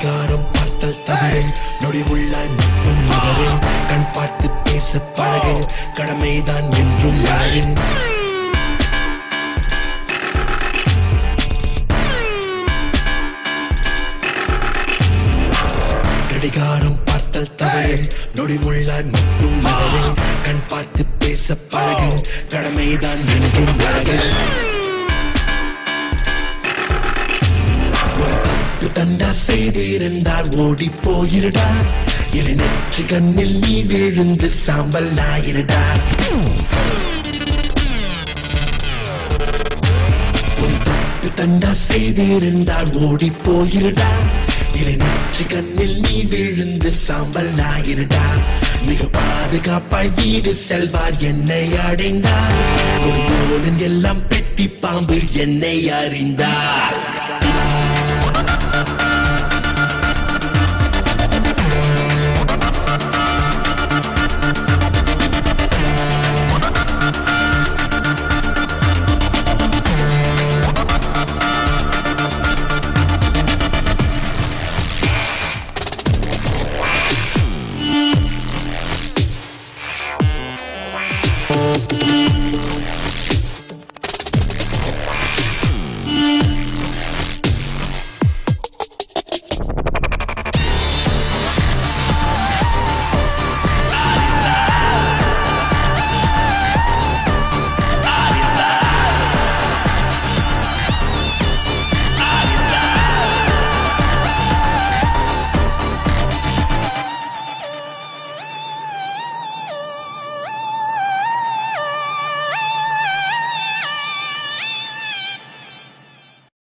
கடிகாரம் பார்த்தல் தவறு நொடி உள்ள நட்பும் உதவு கண் பார்த்து பேச பழகு கடமைதான் என்றும் அழகு கடிகாரம் பார்த்தல் தவறு நொடிமுள்ள நட்பும் உதவு கண் பார்த்து பேச பழகு கடமைதான் என்றும் அழகு ஒரு தப்பு தண்டா செய்திருந்தால் ஓடி போயிருடா இலை நெற்றி கண்ணில் நீ விழுந்து சாம்பல் ஆயிருடா ஒரு தப்பு தண்டா செய்திருந்தால் ஓடி போயிருடா இலை நெற்றி கண்ணில் நீ விழுந்து சாம்பல் ஆயிருடா மிக பாதுகாப்பாய் வீடு செல்வார் என்னை அடைந்தார் ஒரு யோனன் எல்லாம் பெட்டி பாம்பு என்னை அறிந்தார்